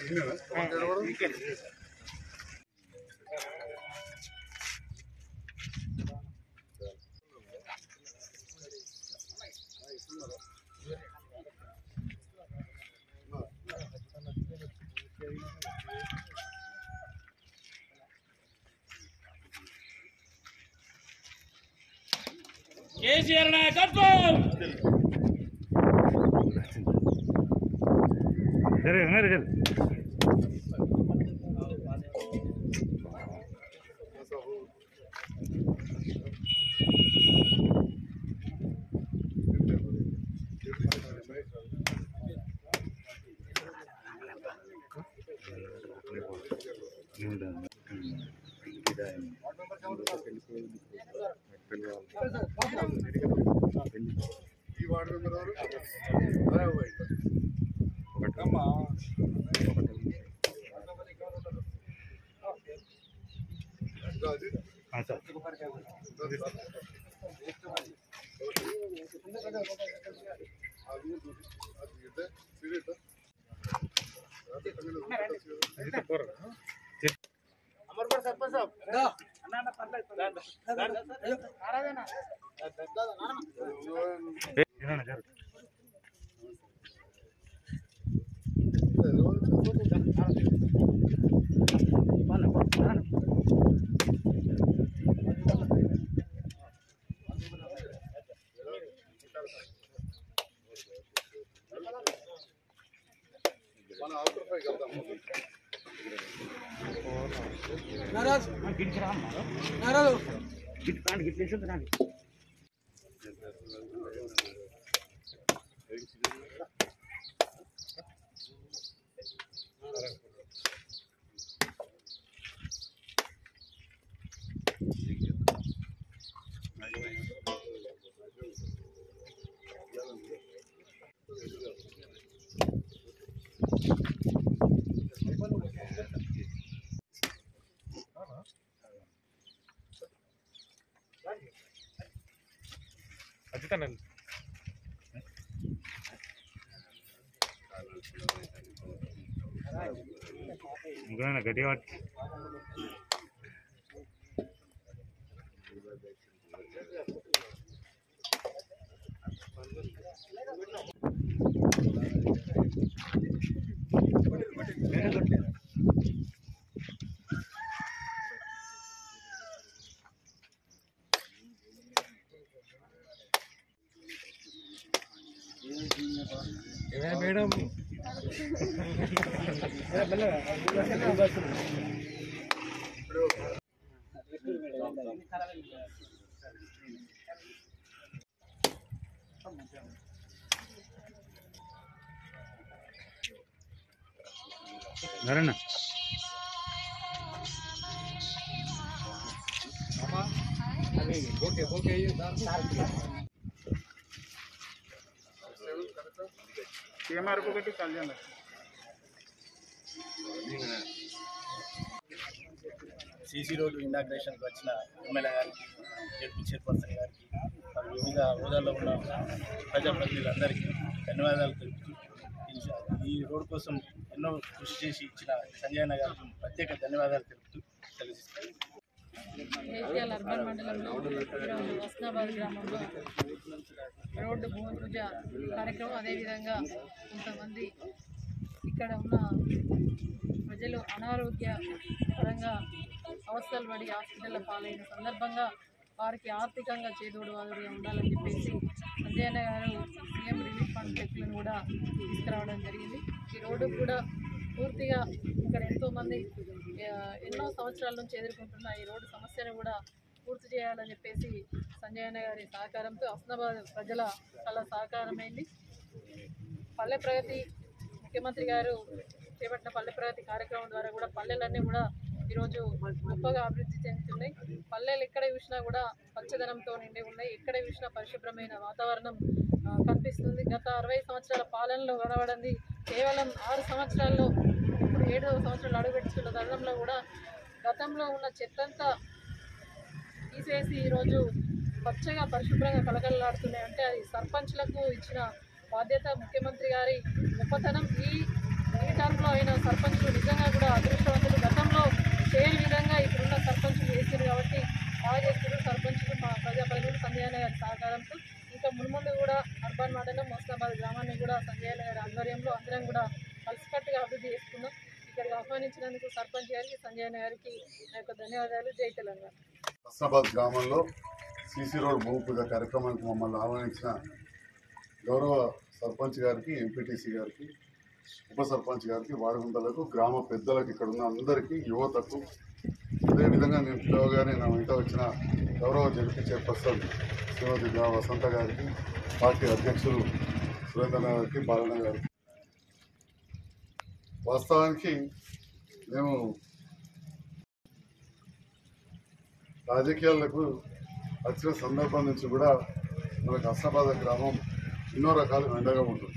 కేసీఆర్ నాయకత్వం జరగ జరగ ఈ వార్డు మెంబర్ ఎవరు? అదే పోయి. ఇంకా అది? సార్ అది. అది అది ఇదే, ఇది ఇదే. జరగ మన ఆఫ్టర్ ఫైవ్ వెళ్దాం ఇంకొన గట్టిగా పట్టు. నరేనా కేఎంఆర్ ఒకటి కళ్యాణ్ సీసీ రోడ్డు ఇనాగ్రేషన్కి వచ్చిన ఎమ్మెల్యే గారికి జడ్పీ చైర్పర్సన్ గారికి మరి వివిధ హోదాల్లో ఉన్న ప్రజాప్రతినిధులందరికీ ధన్యవాదాలు తెలుపుతూ ఈ- ఈ రోడ్డు కోసం ఎన్నో కృషి చేసి ఇచ్చిన సంజయ్ అన్న గారికి ప్రత్యేక ధన్యవాదాలు తెలుపుతూ తెలియజేస్తాను ఏషియాల అర్బన్ మండలంలో ఈరోజు వస్నాబాద్ గ్రామంలో రోడ్డు భూమి పూజ కార్యక్రమం అదేవిధంగా కొంతమంది ఇక్కడ ఉన్న ప్రజలు అనారోగ్య పరంగా అవస్థలు పడి హాస్పిటల్లో పాలైన సందర్భంగా వారికి ఆర్థికంగా చేదోడు వాదుడుగా ఉండాలని చెప్పేసి సంజయన్న గారు సీఎం రిలీఫ్ ఫండ్ చెక్కులను కూడా తీసుకురావడం జరిగింది ఈ రోడ్డు కూడా పూర్తిగా ఇక్కడ ఎంతోమంది ఆ, ఎన్నో సంవత్సరాల నుంచి ఎదుర్కొంటున్న ఈ రోడ్డు సమస్యను కూడా పూర్తి చేయాలని చెప్పేసి సంజయ్ అన్న గారి సహకారంతో హస్నాబాద్ ప్రజల చాలా సహకారమైంది పల్లె ప్రగతి ముఖ్యమంత్రి గారు చేపట్టిన పల్లె ప్రగతి కార్యక్రమం ద్వారా కూడా పల్లెలన్నీ కూడా ఈరోజు గొప్పగా అభివృద్ధి చెందుతున్నాయి పల్లెలు ఎక్కడ చూసినా కూడా పచ్చదనంతో నిండి ఉన్నాయి ఎక్కడ చూసినా పరిశుభ్రమైన వాతావరణం ఆ, కనిపిస్తుంది గత అరవై సంవత్సరాల పాలనలో కనబడింది కేవలం ఆరు సంవత్సరాల్లో ఇప్పుడు ఏడవ సంవత్సరాలు అడుగుపెట్టుకున్న తరుణంలో కూడా గతంలో ఉన్న చెత్తంతా తీసేసి ఈరోజు పచ్చగా పరిశుభ్రంగా కలకలలాడుతున్నాయి అంటే అది సర్పంచ్లకు ఇచ్చిన బాధ్యత ముఖ్యమంత్రి గారి గొప్పతనం ఈ జీవితాంతంలో అయిన సర్పంచులు నిజంగా కూడా అదృష్టవంతులు గతంలో చేయని విధంగా ఇప్పుడున్న సర్పంచులు చేశారు కాబట్టి బాగా చేస్తారు సర్పంచులు మా ప్రజాప్రతినిధులు సంజయన గారి సహకారంతో ఇంకా మున్ముందు కూడా అర్బన్ మండలం మోస్నాబాద్ గ్రామాన్ని కూడా సంజయన గారి ఆధ్వర్యంలో అందరం కూడా కలిసికట్టుగా అభివృద్ధి చేసుకున్నాం ఇక్కడికి ఆహ్వానించినందుకు సర్పంచ్ గారికి సంజయన గారికి నా యొక్క ధన్యవాదాలు జై తెలంగాణ హస్నాబాద్ గ్రామంలో సీసీ రోడ్ భూమి పూజ కార్యక్రమానికి మమ్మల్ని ఆహ్వానించిన గౌరవ సర్పంచ్ గారికి ఎంపీటీసీ గారికి ఉప సర్పంచ్ గారికి వాడిగుంటలకు గ్రామ పెద్దలకు ఇక్కడ ఉన్న అందరికీ యువతకు అదేవిధంగా నేను పిలవగానే నా వెంట వచ్చిన గౌరవ జడ్పీ చైర్పర్సన్ శ్రీమతి గా వసంత గారికి పార్టీ అధ్యక్షులు సురేంద్ర గారికి బాలన్న గారికి వాస్తవానికి మేము రాజకీయాలకు వచ్చిన సందర్భం నుంచి కూడా మనకు హస్నాబాద్ గ్రామం ఎన్నో రకాల అండగా ఉంటుంది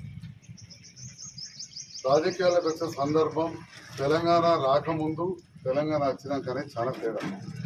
రాజకీయాలకు వచ్చిన సందర్భం తెలంగాణ రాకముందు తెలంగాణ వచ్చినాకనే చాలా తేడా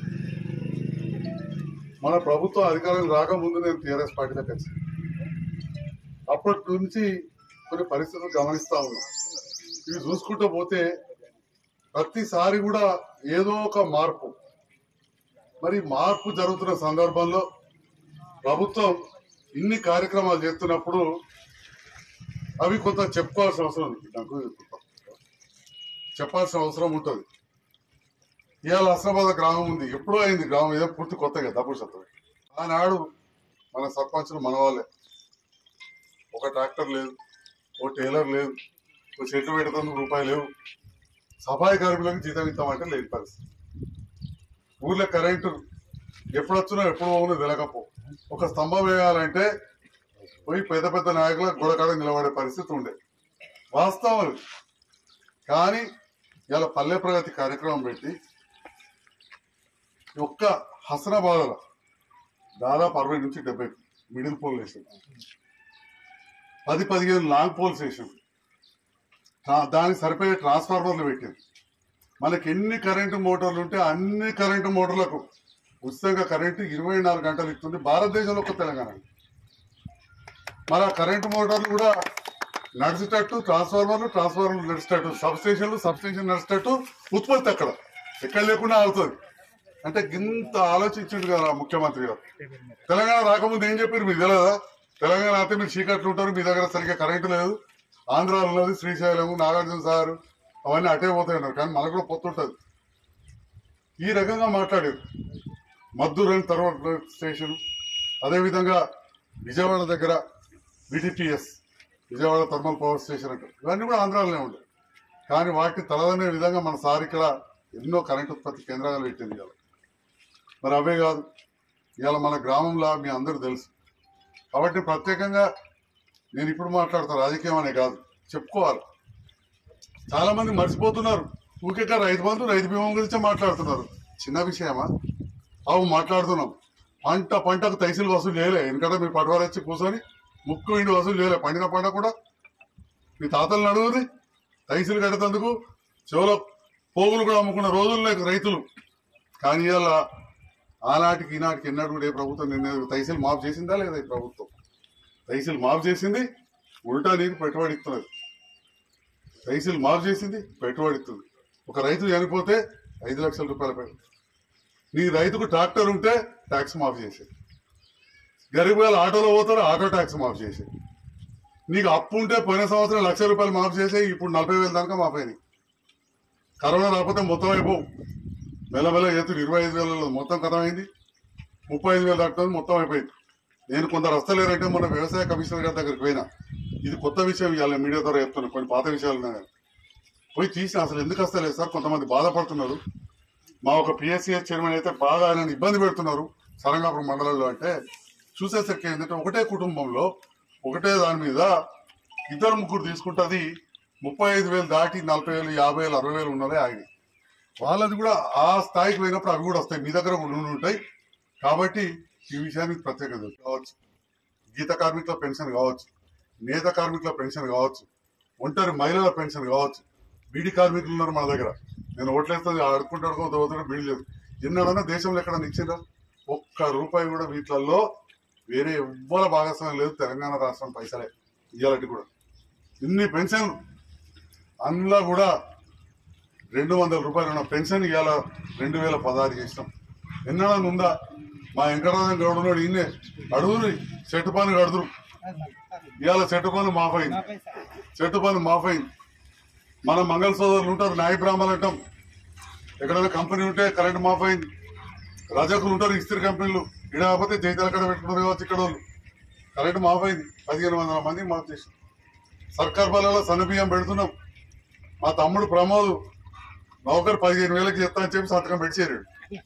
మన ప్రభుత్వం అధికారం రాకముందు నేను టీఆర్ఎస్ పార్టీలోకి వచ్చాను అప్పటి నుంచి కొన్ని పరిస్థితులు గమనిస్తా ఉన్నాం ఇవి చూసుకుంటూ పోతే ప్రతిసారి కూడా ఏదో ఒక మార్పు మరి మార్పు జరుగుతున్న సందర్భంలో ప్రభుత్వం ఇన్ని కార్యక్రమాలు చేస్తున్నప్పుడు అవి కొంత చెప్పుకోవాల్సిన అవసరం ఉంది నాకు చెప్పాల్సిన అవసరం ఉంటుంది ఇవాళ హస్నాబాద్ గ్రామం ఉంది ఎప్పుడో అయింది గ్రామం ఏదో పూర్తి కొత్తగా తప్పుడు చెప్తారు ఆనాడు మన సర్పంచులు మన వాళ్ళే ఒక ట్రాక్టర్ లేదు ఓ టైలర్ లేదు ఓ చెట్లు పెడతాను రూపాయలు లేవు సఫాయి కార్మికులకు జీతం ఇస్తామంటే లేని పరిస్థితి ఊర్లో కరెంటు ఎప్పుడు వచ్చినా ఎప్పుడు పోవునో తెలియకపో ఒక స్తంభం వేయాలంటే పోయి పెద్ద పెద్ద నాయకుల గొడకాడ నిలబడే పరిస్థితి ఉండే వాస్తవం అది. కానీ ఇలా పల్లె ప్రగతి కార్యక్రమం పెట్టి ఈ ఒక్క హసనాబాద్లో దాదాపు అరవై నుంచి డెబ్బై మిడిల్ పోల్ వేసాం పది పదిహేను లాంగ్ పోల్స్ వేసాం ట్రా- దానికి సరిపోయే ట్రాన్స్ఫార్మర్లు పెట్టింది మనకి ఎన్ని కరెంటు మోటార్లు ఉంటే అన్ని కరెంటు మోటార్లకు ఉచితంగా కరెంటు ఇరవై నాలుగు గంటలు ఇస్తుంది భారతదేశంలో ఒక తెలంగాణ మన కరెంటు మోటార్లు కూడా నడిచేటట్టు ట్రాన్స్ఫార్మర్లు ట్రాన్స్ఫార్మర్లు నడిచేటట్టు సబ్ స్టేషన్లు సబ్ స్టేషన్ నడిచేటట్టు ఉత్పత్తి అక్కడ ఎక్కడ లేకుండా అవుతుంది అంటే ఇంత ఆలోచించిండు కదా ముఖ్యమంత్రి గారు తెలంగాణ రాకముందు ఏం చెప్పారు మీకు తెలియదా తెలంగాణ అయితే మీరు చీకట్లు ఉంటారు మీ దగ్గర సరిగ్గా కరెంటు లేదు ఆంధ్రాలో ఉన్నది శ్రీశైలం నాగార్జున సార్ అవన్నీ అటే పోతాయి అన్నారు కానీ మనకు కూడా పొత్తుంటుంది ఈ రకంగా మాట్లాడారు మద్దూరు అని తర్వాత స్టేషన్ అదేవిధంగా విజయవాడ దగ్గర VTPS Vijayawada thermal power station అంటారు ఇవన్నీ కూడా ఆంధ్రాలోనే ఉంటాయి కానీ వాటిని తలదనే విధంగా మన సార్ ఇక్కడ ఎన్నో కరెంట్ ఉత్పత్తి కేంద్రాలు పెట్టింది ఇవాళ మరి అవే కాదు ఇవాళ మన గ్రామంలో మీ అందరూ తెలుసు కాబట్టి ప్రత్యేకంగా నేను ఇప్పుడు మాట్లాడతాను రాజకీయం అనే కాదు చెప్పుకోవాలి చాలా మంది మర్చిపోతున్నారు ఊరికే రైతు బంధు రైతు బీమా గురించే మాట్లాడుతున్నారు చిన్న విషయమా అవు మాట్లాడుతున్నాం పంట పంటకు తైసిల్ వసూలు చేయలే ఎందుకంటే మీరు పడవలు వచ్చి కూర్చొని ముక్కు ఇండి వసూలు చేయలే పండిన పంట కూడా మీ తాతలు నడువుది తైసిల్ కట్టేందుకు చెవులో పోగులు కూడా అమ్ముకున్న రోజుల్లో రైతులు కానీ ఇవాళ ఆనాటికి ఈనాటికి ఎన్నడూ కూడా ఏ ప్రభుత్వం నిన్న తైసిల్ మాఫ్ చేసిందా లేదా ఈ ప్రభుత్వం తైసిల్ మాఫ్ చేసింది ఉల్టా నీకు పెట్టుబడి ఇస్తున్నది తైసిల్ మాఫ్ చేసింది పెట్టుబడి ఇస్తుంది ఒక రైతు చనిపోతే ఐదు లక్షల రూపాయల పెట్టుబడి నీ రైతుకు ట్రాక్టర్ ఉంటే ట్యాక్స్ మాఫ్ చేసేది గరీబ్ గారు ఆటోలో పోతారు ఆటో ట్యాక్స్ మాఫ్ చేసేది నీకు అప్పు ఉంటే పోయిన సంవత్సరం లక్ష రూపాయలు మాఫ్ చేసే ఇప్పుడు నలభై వేల దాకా మాఫ్ అయింది కరోనా రాకపోతే మొత్తం అయిపోవు మెల్లమెల్ల చేతులు ఇరవై ఐదు వేలలో మొత్తం కథం అయింది ముప్పై ఐదు వేలు దాటుతుంది మొత్తం అయిపోయింది నేను కొందరు వస్తలేరంటే మొన్న వ్యవసాయ కమిషనర్ గారి దగ్గరికి పోయినా ఇది కొత్త విషయం ఇవాళ మీడియా ద్వారా చెప్తున్నా కొన్ని పాత విషయాలు ఉన్నాయి కదా. పోయి తీసిన అసలు ఎందుకు వస్తలేదు సార్ కొంతమంది బాధపడుతున్నారు మా ఒక పిఎస్సిఎస్ చైర్మన్ అయితే బాగా ఆయన ఇబ్బంది పెడుతున్నారు సరంగాపురం మండలంలో అంటే చూసేసరికి ఏంటంటే ఒకటే కుటుంబంలో ఒకటే దాని మీద ఇద్దరు ముగ్గురు తీసుకుంటుంది ముప్పై ఐదు వేలు దాటి నలభై వేలు యాభై వేలు అరవై వేలు ఉన్నదే ఆగి వాళ్ళది కూడా ఆ స్థాయికి పోయినప్పుడు అవి కూడా వస్తాయి మీ దగ్గర కూడా ఉండి ఉంటాయి కాబట్టి ఈ విషయానికి ప్రత్యేకత ఉంది. కావచ్చు గీత కార్మికుల పెన్షన్ కావచ్చు నేత కార్మికుల పెన్షన్ కావచ్చు ఒంటరి మహిళల పెన్షన్ కావచ్చు బీడీ కార్మికులు ఉన్నారు మన దగ్గర నేను ఓట్లేస్తుంది ఆడుకుంటాడు దోతాడు బీడీ లేదు ఎన్నడన్నా దేశంలో ఎక్కడ ఇచ్చిందా ఒక్క రూపాయి కూడా వీటిలలో వేరే ఎవ్వర భాగస్వామ్యం లేదు తెలంగాణ రాష్ట్రం పైసలే ఇవాళటి కూడా ఇన్ని పెన్షన్లు అందులో కూడా రెండు వందల రూపాయలు ఉన్న పెన్షన్ ఇవాళ రెండు వేల పదహారు చేసినాం ఎన్నడన్నా ఉందా మా వెంకటరాజన్ గౌడ్ ఈయనే అడుగురి చెట్టు పని కడుదురు ఇవాళ చెట్టు పని మాఫైంది చెట్టు పని మాఫైంది మన మంగళ సోదరులు ఉంటారు నాయ బ్రాహ్మణులు అంటాం ఎక్కడైనా కంపెనీ ఉంటే కరెంట్ మాఫ్ అయింది రజకులు ఉంటారు ఇస్త్రీ కంపెనీలు ఇక్కడ కాకపోతే జైతాల కడ పెట్టుకున్నారు కావచ్చు ఇక్కడ వాళ్ళు కరెంట్ మాఫ్ అయింది పదిహేను వందల మంది మాఫ్ చేసి సర్కార్ బలలో సన్నబియ్యం పెడుతున్నాం మా తమ్ముడు ప్రమోద్ నౌకర్ పదిహేను వేలకి చెప్తా అని చెప్పి సంతకం పెట్టేరు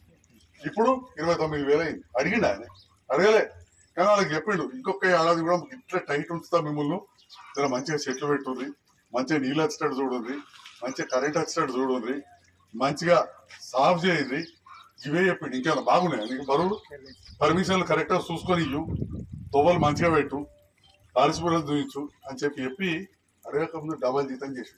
ఇప్పుడు ఇరవై తొమ్మిది వేలు అయింది అడిగిండు ఆయన అడగలే కానీ వాళ్ళకి చెప్పిండు ఇంకొక ఏడాది కూడా ఇట్లా టైట్ ఉంచుతా మిమ్మల్ని జర మంచిగా చెట్లు పెట్టుంది మంచిగా నీళ్ళు వచ్చేటట్టు చూడండి మంచిగా కరెంట్ వచ్చేటట్టు చూడండి మంచిగా సాఫ్ చేయండి ఇవే చెప్పిండు ఇంకేమైనా బాగున్నాయి నీకు బరువు పర్మిషన్లు కరెక్ట్గా చూసుకొని ఇవ్వు తొవ్వలు మంచిగా పెట్టు పారిశుభ్రం చూపించు అని చెప్పి చెప్పి అడగకముందు డబల్ జీతం చేసి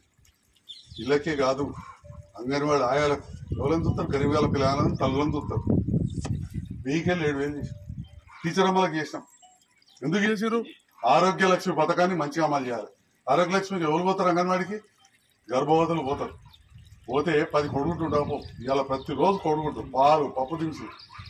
ఇళ్ళకే కాదు అంగన్వాడి ఆయాలకు ఎవరైనా చూస్తారు గరీబ్ వాళ్ళ పిల్లలను తల్లని చూస్తారు వెయ్యికెళ్ళి ఏడు వేలు చేసి టీచర్ అమ్మలకు చేసినాం ఎందుకు చేసారు ఆరోగ్య లక్ష్మి పథకాన్ని మంచిగా అమలు చేయాలి ఆరోగ్య లక్ష్మికి ఎవరు పోతారు అంగన్వాడికి గర్భవతులు పోతారు పోతే పది కొడుకుంటుండవు ఇవాళ ప్రతిరోజు కొడుకుంటారు పాలు పప్పు దినుసు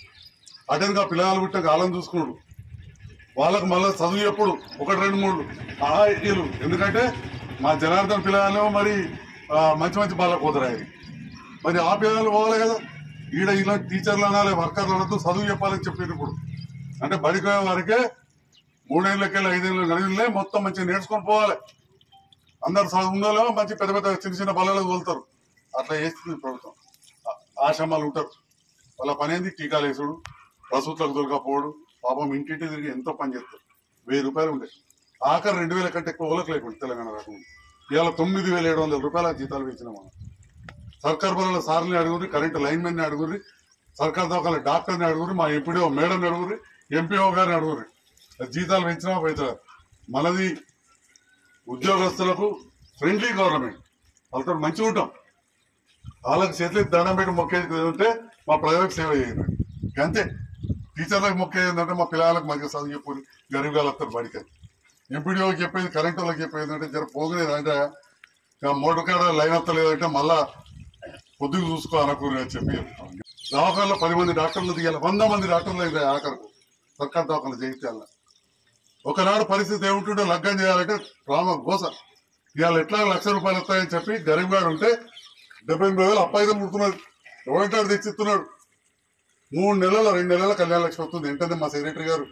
అటెన్గా పిల్లలు పుట్టిన కాలం చూసుకున్నాడు వాళ్ళకు మళ్ళీ చదువు ఎప్పుడు ఒకటి రెండు మూడు ఆ ఇలు ఎందుకంటే మా జనార్దన్ పిల్లలు మరి ఆ, మంచి మంచి బాలకు పోతారు మరి ఆ పిల్లలు పోవాలి కదా ఈడ ఇలా టీచర్లు అనాలి వర్కర్లు అనొద్దు చదువు చెప్పాలని చెప్పారు ఇప్పుడు అంటే బడికి పోయే వారికే మూడేళ్ళకెళ్ళి ఐదేళ్ళు గడిలే మొత్తం మంచిగా నేర్చుకొని పోవాలి అందరు చదువులో మంచి పెద్ద పెద్ద చిన్న చిన్న బలలో తోలుతారు అట్లా చేస్తుంది ప్రభుత్వం ఆ- ఆశ్రమాలు ఉంటారు వాళ్ళ పని ఏంది టీకాలు వేసుడు ప్రసూతులకు దొరకపోవడు పాపం ఇంటింటి తిరిగి ఎంతో పని చేస్తారు వెయ్యి రూపాయలు ఉంటాయి ఆఖరి రెండు వేల కంటే ఎక్కువ ఓలకు లేకుండా తెలంగాణ రాకుండా ఇవాళ తొమ్మిది వేల ఏడు వందల రూపాయల జీతాలు పెంచినాం మనం సర్కార్ బల సార్ని అడుగురి కరెంటు లైన్ మెన్ అడుగురి సర్కార్ దవాఖాన డాక్టర్ని అడుగురి మా ఎంపీడీఓ మేడం అడుగురి ఎంపీఓ గారిని అడుగురి జీతాలు పెంచినా పెంచలేదు మనది ఉద్యోగస్తులకు ఫ్రెండ్లీ గవర్నమెంట్ వాళ్ళతో మంచిగా ఉంటాం వాళ్ళకి చేతులకి దండం పెట్టి మొక్కేది ఉంటే మా ప్రజలకు సేవ చేయండి అంతే టీచర్లకు మొక్కేది ఏంటంటే మా పిల్లలకు మంచిగా చదువు చెప్పు గరీబ్ వాళ్ళు వస్తారు బడికి ఎంపీడీఓకి చెప్పేది కరెంట్ వాళ్ళకి చెప్పేది అంటే జర పోగలేదు అంటే ఇక మోటార్ కాడ లైన్ వస్తలేదంటే మళ్ళా పొద్దుకు చూసుకో అనకూరు అని చెప్పి చెప్తాం దవాఖానలో పది మంది డాక్టర్లు దిగాలి వంద మంది డాక్టర్లు అయితే ఆఖరకు సర్కార్ దవాఖాన జయించాల ఒకనాడు పరిస్థితి ఏమిటుంటే లగ్గం చేయాలంటే రామ గోస ఇవాళ ఎట్లా లక్ష రూపాయలు వస్తాయని చెప్పి గరీబ్ గారు ఉంటే డెబ్బై ఎనిమిది వేలు అప్పాయితం పుడుతున్నాడు ఎవరంటాడు తెచ్చిస్తున్నాడు మూడు నెలల రెండు నెలల కళ్యాణ లక్ష్మి వస్తుంది ఏంటంటే మా సెక్రటరీ గారు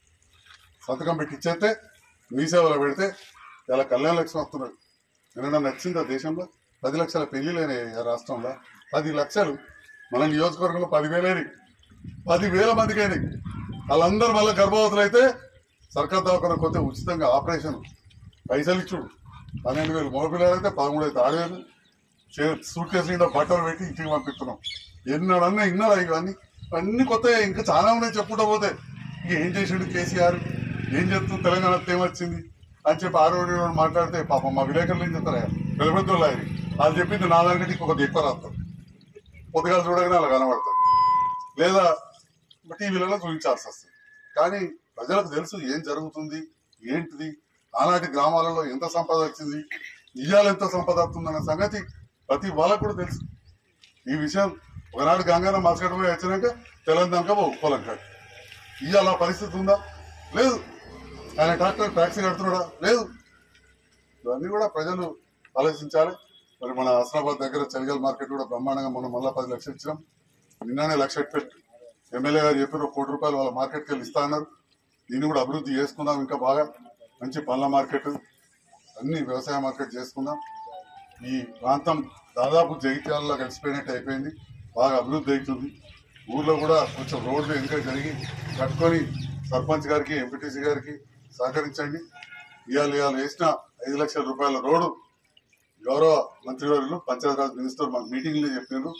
సంతకం పెట్టి ఇచ్చేస్తే మీ సేవలో పెడితే ఇలా కళ్యాణ లక్ష్మి వస్తున్నాడు ఏమన్నా నచ్చిందా దేశంలో పది లక్షల పెళ్లిలేని రాష్ట్రంలో పది లక్షలు మన నియోజకవర్గంలో పదివేలేని పదివేల మందికి అయినాయి వాళ్ళందరూ మళ్ళీ గర్భవతులు అయితే సర్కార్ దవాఖాన కొద్ది ఉచితంగా ఆపరేషన్ పైసలు ఇచ్చుడు పన్నెండు వేలు మగపిల్లలు అయితే పదమూడు అయితే ఆడవేలు సూట్ కేసు నిండా బట్టలు పెట్టి ఇంటికి పంపిస్తున్నాం ఎన్నడన్నా ఇన్నారా ఇవన్నీ అన్ని కొత్త ఇంకా చాలా ఉన్నాయి చెప్పుకుంటా పోతే ఇక ఏం చేసిండు కేసీఆర్ ఏం చెప్తుంది తెలంగాణ ఏమొచ్చింది అని చెప్పి ఆరోగ్య మాట్లాడితే పాపం మా విలేకరులు ఏం చెప్తారా పెద్దపెద్దోళ్ళు ఆయన వాళ్ళు చెప్పింది నా దానికంటే ఇంకొక ఎక్కువ రాస్తారు పొద్దుగా చూడగానే అలా కనబడతారు లేదా టీవీలలో చూపించాల్సి వస్తుంది కానీ ప్రజలకు తెలుసు ఏం జరుగుతుంది ఏంటిది ఆనాటి గ్రామాలలో ఎంత సంపద వచ్చింది ఇవాళ ఎంత సంపద వస్తుందన్న సంగతి ప్రతి వాళ్ళకు కూడా తెలుసు ఈ విషయం ఒకనాడు గంగాన మసకట పోయి వచ్చినాక తెలంగాణ పొలం కాదు ఇవాళ ఆ పరిస్థితి ఉందా లేదు ఆయన ట్రాక్టర్ ట్యాక్సీ కడుతున్నాడా లేదు ఇవన్నీ కూడా ప్రజలు ఆలోచించాలి మరి మన హస్నాబాద్ దగ్గర చలిగల్ మార్కెట్ కూడా బ్రహ్మాండంగా మనం మళ్ళీ పది లక్షలు ఇచ్చినాం నిన్ననే లక్ష పెట్టి ఎమ్మెల్యే గారు చెప్పారు ఒక కోటి రూపాయలు వాళ్ళ మార్కెట్కి వెళ్ళి ఇస్తా అన్నారు దీన్ని కూడా అభివృద్ధి చేసుకుందాం ఇంకా బాగా మంచి పళ్ళ మార్కెట్ అన్ని వ్యవసాయ మార్కెట్ చేసుకుందాం ఈ ప్రాంతం దాదాపు జగిత్యాలలో కలిసిపోయినట్టు అయిపోయింది బాగా అభివృద్ధి అవుతుంది ఊర్లో కూడా కొంచెం రోడ్లు ఇంకా జరిగి కట్టుకొని సర్పంచ్ గారికి ఎంపీటీసీ గారికి సహకరించండి ఇవాళ ఇవాళ వేసిన ఐదు లక్షల రూపాయల రోడ్డు గౌరవ మంత్రివర్యులు పంచాయతీరాజ్ మినిస్టర్ మన మీటింగ్లో చెప్పినారు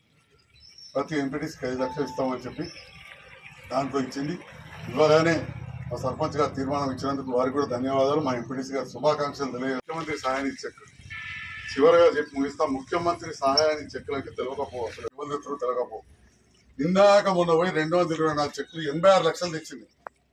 ప్రతి ఎంపీటీసీకి ఐదు లక్షలు ఇస్తామని చెప్పి దాంట్లో ఇచ్చింది ఇవ్వగానే మా సర్పంచ్ గారు తీర్మానం ఇచ్చినందుకు వారికి కూడా ధన్యవాదాలు మా ఎంపీటీసీ గారు శుభాకాంక్షలు తెలియ ముఖ్యమంత్రి సహాయానికి చెక్ చివరిగా చెప్పి ముగిస్తాం ముఖ్యమంత్రి సహాయానికి చెక్కులకి తెలియకపో అసలు ఇబ్బంది తెలియకపో ఇందాక మొన్న పోయి రెండు వందల ఇరవై నాలుగు చెక్కులు ఎనభై ఆరు లక్షలు తెచ్చింది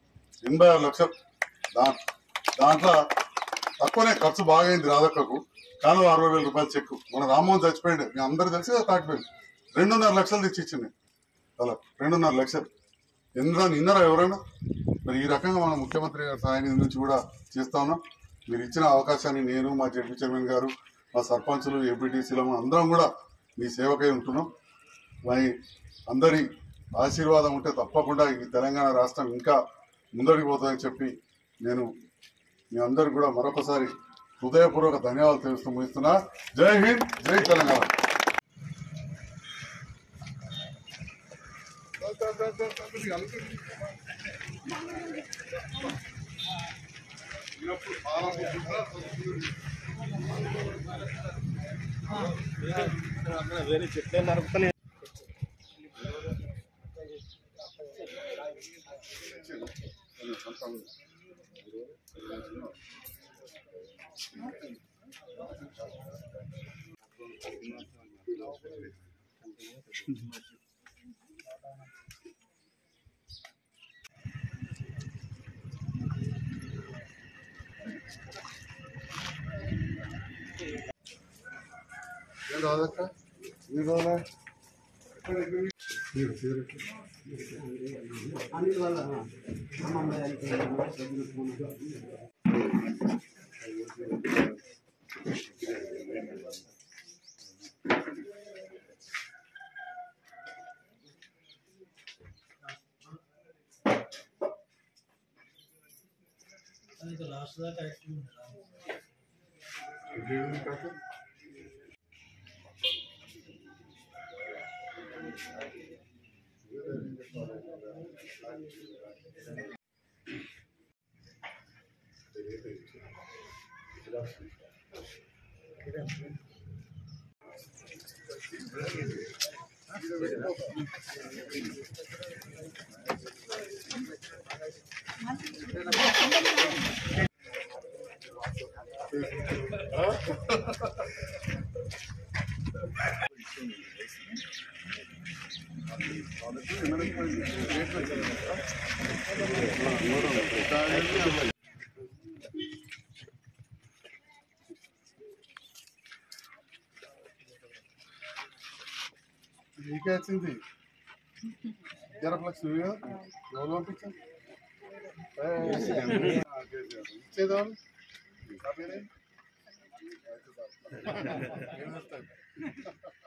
ఎనభై ఆరు లక్షలు దా దాంట్లో తక్కువనే ఖర్చు బాగైంది రాధక్కకు కాదు అరవై వేల రూపాయలు చెక్ మన రామ్మోహన్ చచ్చిపోయాడు మీ అందరూ తెలిసి కదా తాటిపోయింది రెండున్నర లక్షలు తెచ్చి ఇచ్చింది అలా రెండున్నర లక్షలు ఎందుకు నిన్నరా ఎవరైనా మరి ఈ రకంగా మన ముఖ్యమంత్రి గారి సహాయ నిధి నుంచి కూడా చేస్తా ఉన్నాం మీరు ఇచ్చిన అవకాశాన్ని నేను మా జడ్పీ చైర్మన్ గారు మా సర్పంచులు ఎంపీటీసీలు అందరం కూడా మీ సేవకై ఉంటున్నాం మరి అందరి ఆశీర్వాదం ఉంటే తప్పకుండా ఈ తెలంగాణ రాష్ట్రం ఇంకా ముందడికి పోతుందని చెప్పి నేను మీ అందరికి కూడా మరొకసారి హృదయపూర్వక ధన్యవాదాలు తెలుస్తూ ముగిస్తున్నా జై హింద్ జై తెలంగాణ వేరే చెట్లే నరుకుతలే ఏం రాదక్క మీరు రాదా నీకే వచ్చింది జరపలక్ష్మి కదా ఎవరు పంపించారు ఇచ్చేదారు ఏం చేస్తారు?